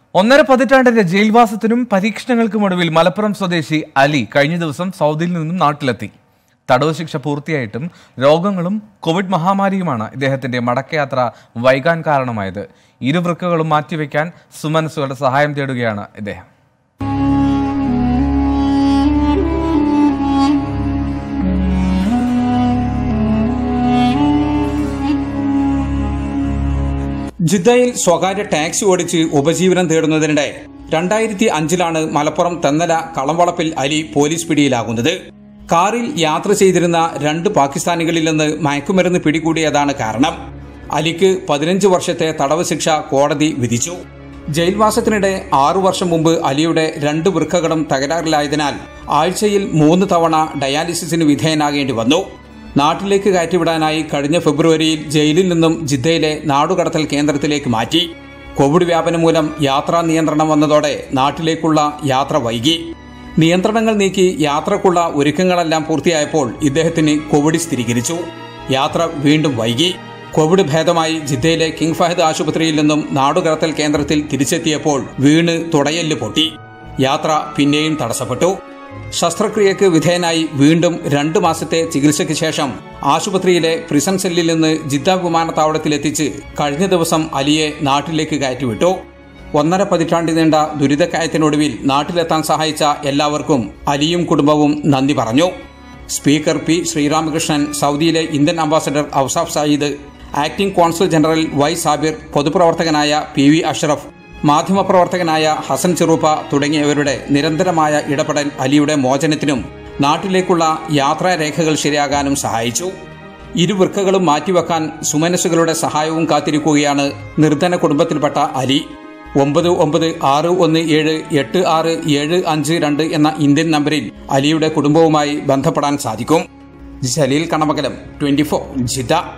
ഒന്നര പതിറ്റാണ്ടിന്റെ ജയിൽവാസത്തിനും പരീക്ഷണങ്ങൾക്കും ഒടുവിൽ മലപ്പുറം സ്വദേശി അലി കഴിഞ്ഞ ദിവസം സൗദിയിൽ നിന്നും നാട്ടിലെത്തി തടവ് ശിക്ഷ പൂർത്തിയായിട്ടും രോഗങ്ങളും കോവിഡ് മഹാമാരിയുമാണ് ഇദ്ദേഹത്തിന്റെ മടക്കയാത്ര വൈകാൻ കാരണമായത് ഇരുവൃക്കകളും മാറ്റിവെക്കാൻ സുമനസ്സുകളുടെ സഹായം തേടുകയാണ് ഇദ്ദേഹം ജിദ്ദയിൽ സ്വകാര്യ ടാക്സി ഓടിച്ച് ഉപജീവനം തേടുന്നതിനിടെ രണ്ടായിരത്തി അഞ്ചിലാണ് മലപ്പുറം തെന്നല കളംവളപ്പിൽ അലി പോലീസ് പിടിയിലാകുന്നത് കാറിൽ യാത്ര ചെയ്തിരുന്ന രണ്ട് പാകിസ്ഥാനികളിൽ നിന്ന് മയക്കുമരുന്ന് പിടികൂടിയതാണ് കാരണം അലിക്ക് പതിനഞ്ച് വർഷത്തെ തടവ് ശിക്ഷ കോടതി വിധിച്ചു ജയിൽവാസത്തിനിടെ ആറു വർഷം മുമ്പ് അലിയുടെ രണ്ട് വൃക്കകളും തകരാറിലായതിനാൽ ആഴ്ചയിൽ മൂന്ന് തവണ ഡയാലിസിസിന് വിധേയനാകേണ്ടി വന്നു നാട്ടിലേക്ക് കയറ്റിവിടാനായി കഴിഞ്ഞ ഫെബ്രുവരിയിൽ ജയിലിൽ നിന്നും ജിദ്ദയിലെ നാടുകടത്തൽ കേന്ദ്രത്തിലേക്ക് മാറ്റി കോവിഡ് വ്യാപനം മൂലം യാത്രാ നിയന്ത്രണം വന്നതോടെ നാട്ടിലേക്കുള്ള യാത്ര വൈകി നിയന്ത്രണങ്ങൾ നീക്കി യാത്രക്കുള്ള ഒരുക്കങ്ങളെല്ലാം പൂർത്തിയായപ്പോൾ ഇദ്ദേഹത്തിന് കോവിഡ് സ്ഥിരീകരിച്ചു യാത്ര വീണ്ടും വൈകി കോവിഡ് ഭേദമായി ജിദ്ദയിലെ കിങ് ഫഹദ് ആശുപത്രിയിൽ നിന്നും നാടുകടത്തൽ കേന്ദ്രത്തിൽ തിരിച്ചെത്തിയപ്പോൾ വീണ് തുടയല് പൊട്ടി യാത്ര പിന്നെയും തടസ്സപ്പെട്ടു ശസ്ത്രക്രിയക്ക് വിധേയനായി വീണ്ടും രണ്ടു മാസത്തെ ചികിത്സയ്ക്ക് ശേഷം ആശുപത്രിയിലെ പ്രിസൺ സെല്ലിൽ നിന്ന് ജിദ്ദ വിമാനത്താവളത്തിലെത്തിച്ച് കഴിഞ്ഞ ദിവസം അലിയെ നാട്ടിലേക്ക് കയറ്റിവിട്ടു ഒന്നര പതിറ്റാണ്ട് നീണ്ട ദുരിതക്കയത്തിനൊടുവിൽ നാട്ടിലെത്താൻ സഹായിച്ച എല്ലാവർക്കും അലിയും കുടുംബവും നന്ദി പറഞ്ഞു സ്പീക്കർ പി ശ്രീരാമകൃഷ്ണൻ സൗദിയിലെ Indian ambassador Ausaf Sayeed acting consul general Y Sabir പൊതുപ്രവർത്തകനായ പി വി അഷ്റഫ് മാധ്യമപ്രവർത്തകനായ ഹസൻ ചെറുപ്പ തുടങ്ങിയവരുടെ നിരന്തരമായ ഇടപെടൽ അലിയുടെ മോചനത്തിനും നാട്ടിലേക്കുള്ള യാത്രാരേഖകൾ ശരിയാകാനും സഹായിച്ചു ഇരുവൃക്കകളും മാറ്റിവെക്കാൻ സുമനസുകളുടെ സഹായവും കാത്തിരിക്കുകയാണ് നിർധന കുടുംബത്തിൽപ്പെട്ട അലി ഒമ്പത് ഒമ്പത് ആറ് ഒന്ന് ഏഴ് എട്ട് ആറ് ഏഴ് അഞ്ച് രണ്ട് എന്ന ഇന്ത്യൻ നമ്പറിൽ അലിയുടെ കുടുംബവുമായി ബന്ധപ്പെടാൻ സാധിക്കും Jaleel Kanamakalam twenty four Jeddah